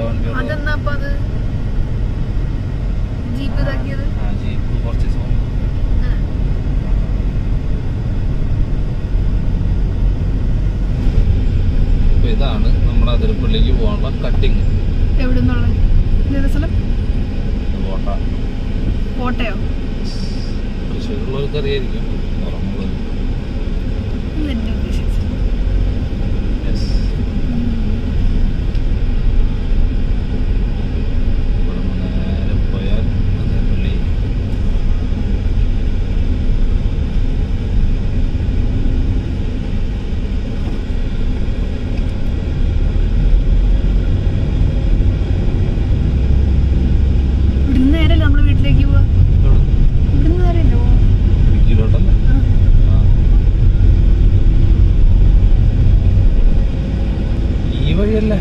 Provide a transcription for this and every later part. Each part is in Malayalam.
വണ്ടി അതെന്നാ അപ്പൊ അത് ജീപ്പ് ഇതാക്കിയത് ആ ജീപ്പ് കുറച്ച് ദിവസം മുമ്പ് ആ. അപ്പൊ ഇതാണ് നമ്മുടെ അതിരപ്പള്ളിക്ക് പോകാനുള്ള കട്ടിങ് എവിടെ നിന്നുള്ള ഏത് സ്ഥലം കോട്ട കോട്ടയോ തൃശ്ശൂരുള്ളവർക്ക് അറിയായിരിക്കും ഉറങ്ങുള്ളത് ഇത് എന്നെ ഉദ്ദേശിച്ചു യെസ് ഇവിടെ നിന്ന് നേരെ പോയാൽ അതിരപ്പള്ളി ഇവിടുന്ന് നേരല്ലേ നമ്മുടെ വീട്ടിലേക്ക് പോവാ ഇവിടെ ഇവിടുന്ന് നേരല്ലേ പോവാ ഇടുക്കിയിലോട്ടല്ലേ ആ. ആ. ഈ വഴിയല്ലേ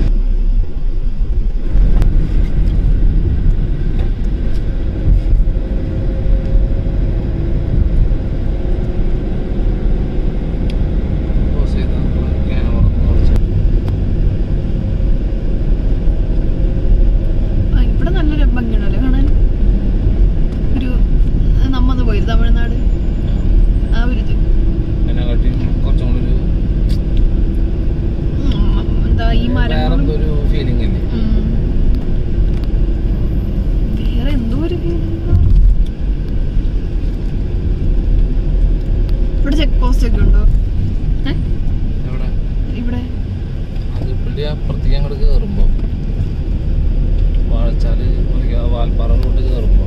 Pause ചെയ്താ നമ്മള് camera ഒന്ന് കുറച്ച് ആ, ഇവിടെ നല്ലൊരു ഭംഗിയുണ്ടല്ലോ കാണാൻ ഒരു നമ്മന്ന് പോയി തമിഴ്നാട് ആ ഒരു ഇത് അതിനെക്കാട്ടി കുറച്ചും കൂടി ഒരു ഉം, എന്താ ഈ വേറെ മരങ്ങളും എന്തോ ഒരു ഫീലിംഗ് അല്ലേ ഉം. വേറെ എന്തോ ഒരു feeling ആ. ഇവിടെ ചെക്ക് പോസ്റ്റ് ഒക്കെ ഉണ്ടോ ഏ? എവിടെ ഇവിടെ അത് പുള്ളി അപ്പുറത്തേക്ക് അങ്ങോട്ട് കയറുമ്പോ വാഴച്ചാല് മറിയ വാൽപ്പാറ റോഡ് കയറുമ്പോ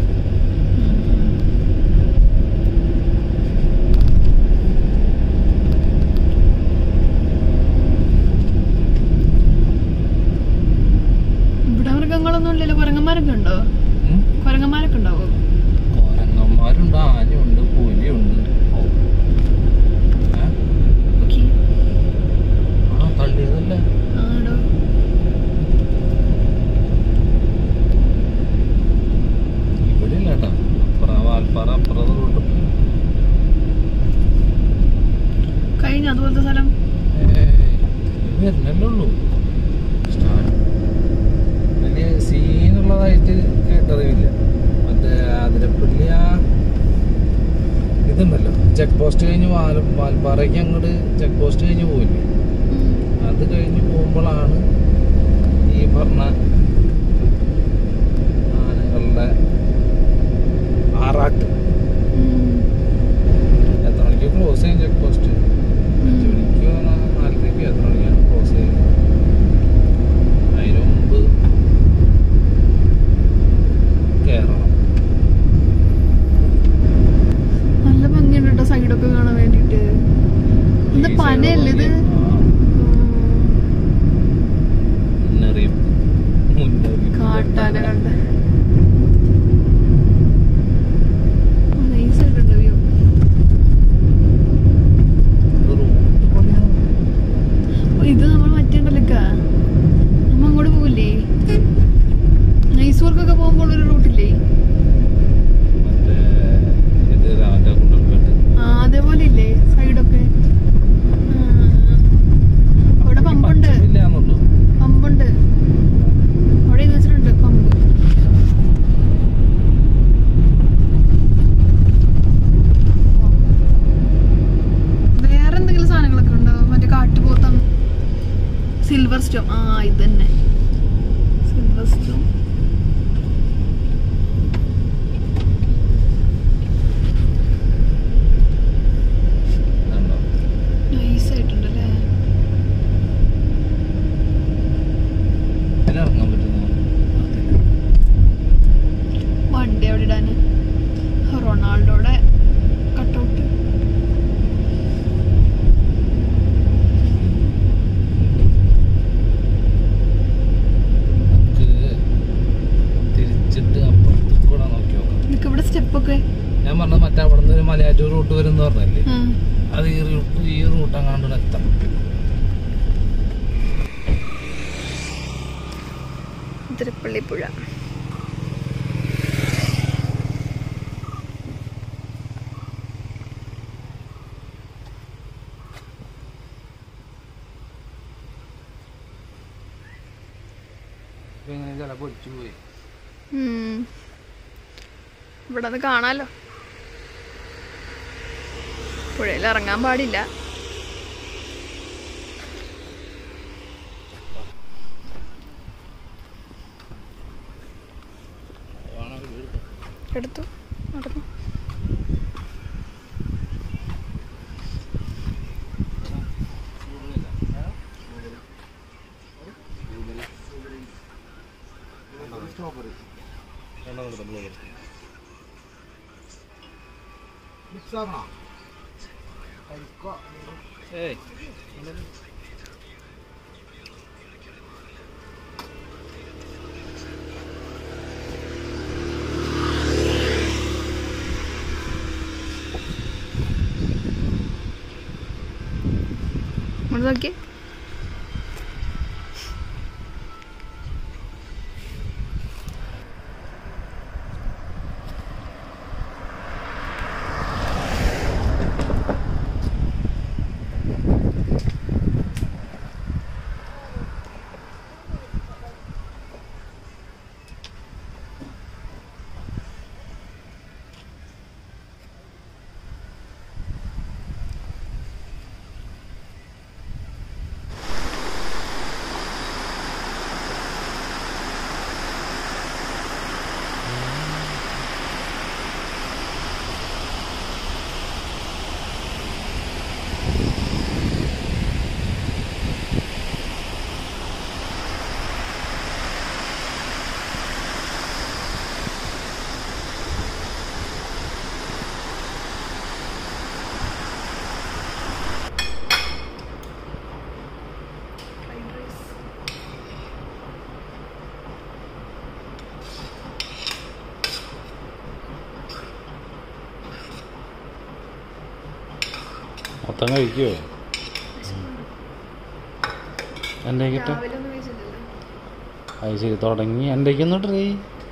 ഇവിടെ മൃഗങ്ങളൊന്നും ഇല്ലല്ലോ കുരങ്ങന്മാരൊക്കെ ഉണ്ടോ ഉം. കുരങ്ങന്മാരൊക്കെ ഉണ്ടാവോ കോരങ്ങന്മാരുണ്ട് ആനയുണ്ട് പുലിയുണ്ട് ഏ? ഓക്കെ ആ തള്ളിയതല്ലേ ആണോ ഇവിടെ ഇല്ല കേട്ടോ അപ്പുറം വാൽപ്പാറ അപ്പുറത്തെ റോഡ് കഴിഞ്ഞ അതുപോലത്തെ സ്ഥലം വരുന്നല്ലേ ഉള്ളൂ സ്റ്റാർട്ട് വലിയ സീനുള്ളതായിട്ട് കേട്ടറിവില്ല മറ്റേ അതിരപ്പള്ളി ആ ഇതുണ്ടല്ലോ ചെക്ക് പോസ്റ്റ് കഴിഞ്ഞ് വാൽ വാൽപ്പാറയ്ക്ക് അങ്ങോട്ട് ചെക്ക് പോസ്റ്റ് കഴിഞ്ഞ് പോയില്ലേ അത് കഴിഞ്ഞ് പോകുമ്പോഴാണ് ഈ പറഞ്ഞ ആനകളുടെ ആറാട്ട് എത്ര മണിക്ക് ക്ലോസ് ചെയ്യും ചെക്ക് പോസ്റ്റ് അഞ്ച് മണിക്കോ നാ- നാലരയ്ക്കോ എത്ര മണിക്കാണ് ക്ലോസ് ചെയ്യുന്നത് അതിന് മുമ്പ് കയറണം നല്ല ഭംഗിയുണ്ട് കേട്ടോ സൈഡൊക്കെ കാണാൻ വേണ്ടിട്ട് ഇത് ഈ പനയല്ലേ ഇത് സൈഡ് മുന്നറിയിപ്പ് മുന്നറിയിപ്പ് കാട്ടാന കണ്ട നൈസായിട്ടുണ്ട് വ്യൂ ഇത് റൂട്ട് പണിയാണ്. ഇത് നമ്മൾ മറ്റേ ഉണ്ടല്ലോ നമ്മ അങ്ങോട്ട് പോവില്ലേ മൈസൂർക്കൊക്കെ പോകുമ്പോൾ ഒരു റൂട്ടില്ലേ മറ്റേ ഇത് രാവിലെ കൊണ്ടുപോയിട്ട് ആ അതേപോലെ ഇല്ലേ സൈഡൊക്കെ ആ. അവിടെ പമ്പുണ്ട് ഇല്ലാന്നുള്ളൂ പമ്പുണ്ട് അവിടെ ഇത് വെച്ചിട്ടുണ്ട് പമ്പ് വേറെ എന്തെങ്കിലും സാധനങ്ങളൊക്കെ ഉണ്ടോ മറ്റേ കാട്ടുപോത്തം സിൽവർ സ്റ്റോം ആ ഇത് തന്നെ സിൽവർ സ്റ്റോം കണ്ടോ നൈസ് ആയിട്ടുണ്ടല്ലേ ഇതിൽ ഇറങ്ങാൻ പറ്റുന്നു വണ്ടി അവിടെ ഇടാന് റൊണാൾഡോയുടെ കട്ടൗട്ട് നമുക്ക് തിരിച്ചിട്ട് അപ്പുറത്ത് കൂടെ നോക്കി നോക്കാം നിനക്ക് ഇവിടെ സ്റ്റെപ്പൊക്കെ ഞാൻ പറഞ്ഞത് മറ്റേ അവിടെ നിന്ന് ഒരു മലയാറ്റൂർ റൂട്ട് വരും എന്ന് പറഞ്ഞല്ലേ അത് ഈ റൂട്ട് ഈ റൂട്ട് അങ്ങാണ്ട് എത്താം തിരുപ്പള്ളി പുഴ ഇപ്പൊ ഇങ്ങനെ ചിലപ്പോ ഒലിച്ചു പോയി ഉം. ഇവിടെ അത് കാണാലോ പുഴയിൽ ഇറങ്ങാൻ പാടില്ല എടുത്തു നടന്നു ഏയ് ഇങ്ങോട്ട് നോക്കി മൊത്തം കഴിക്കുവോ എൻ്റെ കിട്ട രാവിലെ ഒന്നും കഴിച്ചില്ലല്ലോ അത് ശരി തുടങ്ങി എൻ്റെ ട്രൈ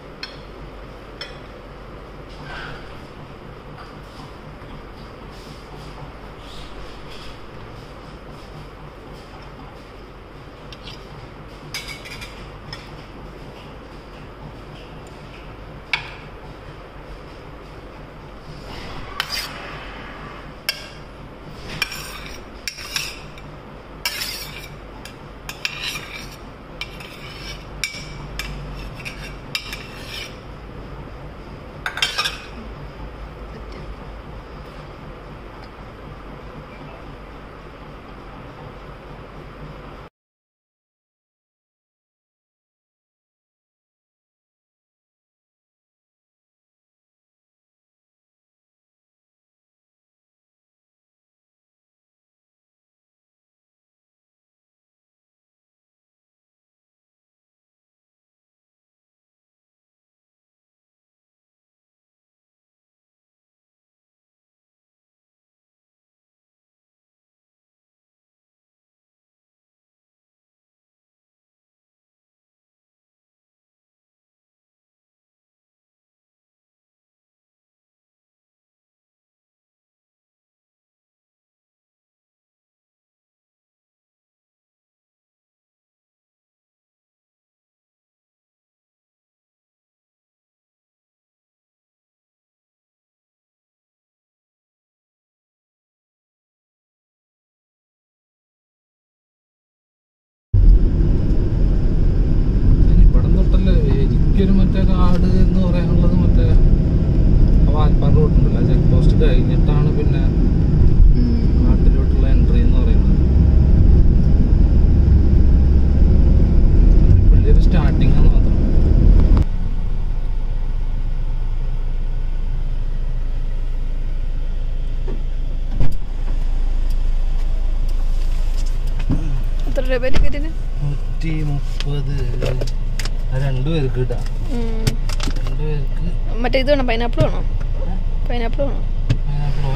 ഇവിടെ തൊട്ടല്ലേ എനിക്കൊരു മറ്റേ കാട് എന്ന് പറയാനുള്ളത് മറ്റേ വാൽപ്പാറ റോഡുണ്ടല്ലോ ചെക്ക് പോസ്റ്റ് കഴിഞ്ഞിട്ടാണ് പിന്നെ നാട്ടിലോട്ടുള്ള എൻട്രി എന്ന് പറയുന്നത് വലിയൊരു സ്റ്റാർട്ടിങ് ആണ് മാത്രം എത്ര രൂപ ടിക്കറ്റിന് നൂറ്റി മുപ്പത് രണ്ടുപേർക്ക് കിട്ടാം രണ്ടുപേർക്ക് മറ്റേ ഇത് വേണം പൈനാപ്പിൾ വേണോ പൈനാപ്പിൾ വേണോ pineapple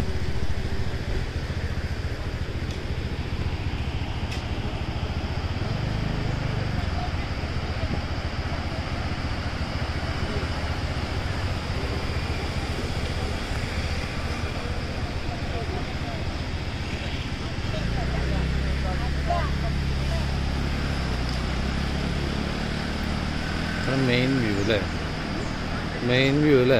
മെയിൻ വ്യൂ അല്ലേ മെയിൻ വ്യൂ അല്ലേ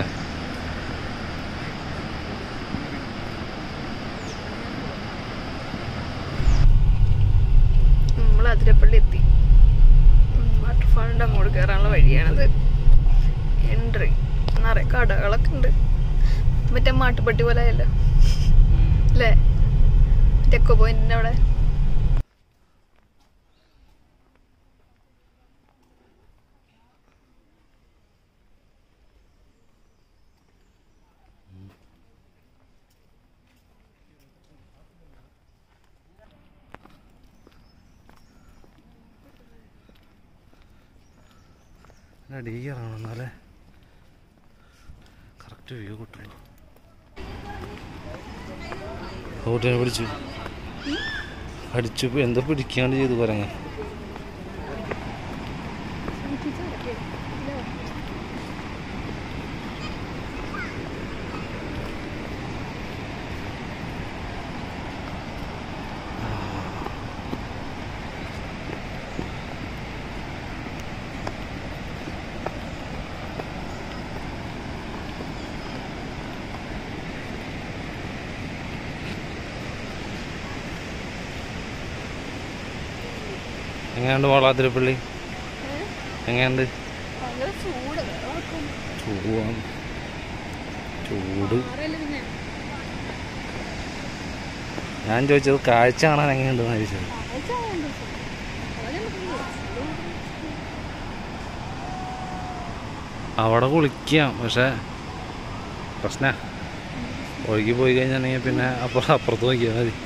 നമ്മൾ അതിരപ്പള്ളി എത്തി വാട്ടർഫാളിൻ്റെ അങ്ങോട്ട് കയറാനുള്ള വഴിയാണത് എൻട്രി നിറയെ കടകളൊക്കെ ഉണ്ട് മറ്റേ മാട്ടുപട്ടി പോലെ ആയല്ലോ അല്ലേ ടെക്കോ പോയിന്റിന്റെ അവിടെ അടി കയറണം എന്നാലേ കറക്റ്റ് വ്യൂ കിട്ടുള്ളൂ ഓട്ടിനെ പിടിച്ചു അടിച്ചു ഇപ്പൊ എന്താ പിടിക്കാണ്ട് ചെയ്തു കുരങ്ങ എങ്ങനെയുണ്ട് മോളാതിരപ്പള്ളി എങ്ങനെയുണ്ട് ഭയങ്കര ചൂട് ചൂടാണ് ചൂട് ഞാൻ ചോദിച്ചത് കാഴ്ച കാണാൻ എങ്ങനെയുണ്ടെന്ന് ചോദിച്ചത് അവിടെ കുളിക്കാം പക്ഷെ പ്രശ്ന ഒഴുകി പോയി കഴിഞ്ഞിട്ടുണ്ടെങ്കിൽ പിന്നെ അപ്പുറം അപ്പുറത്ത് നോക്കിയാൽ മതി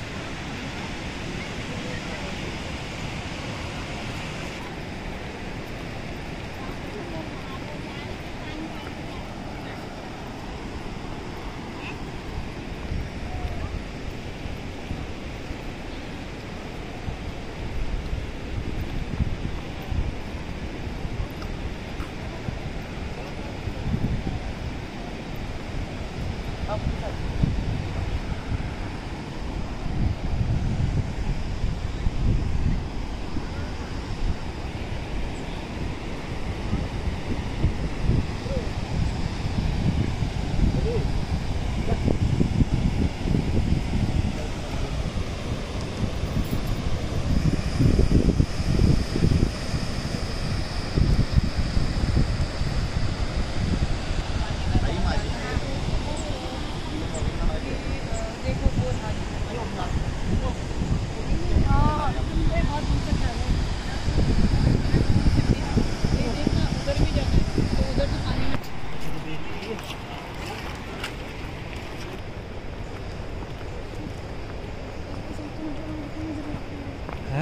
ഏ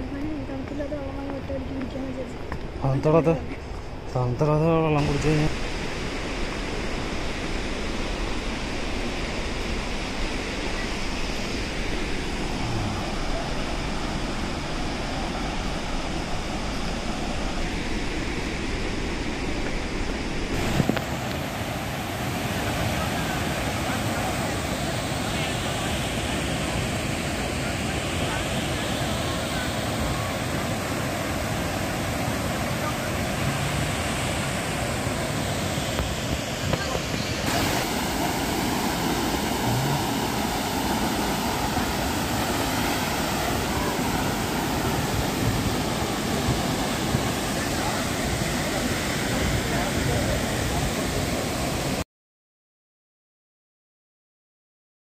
തണുത്തളത്ത് തണുത്തളത്ത് വെള്ളം കുടിച്ച് കഴിഞ്ഞാൽ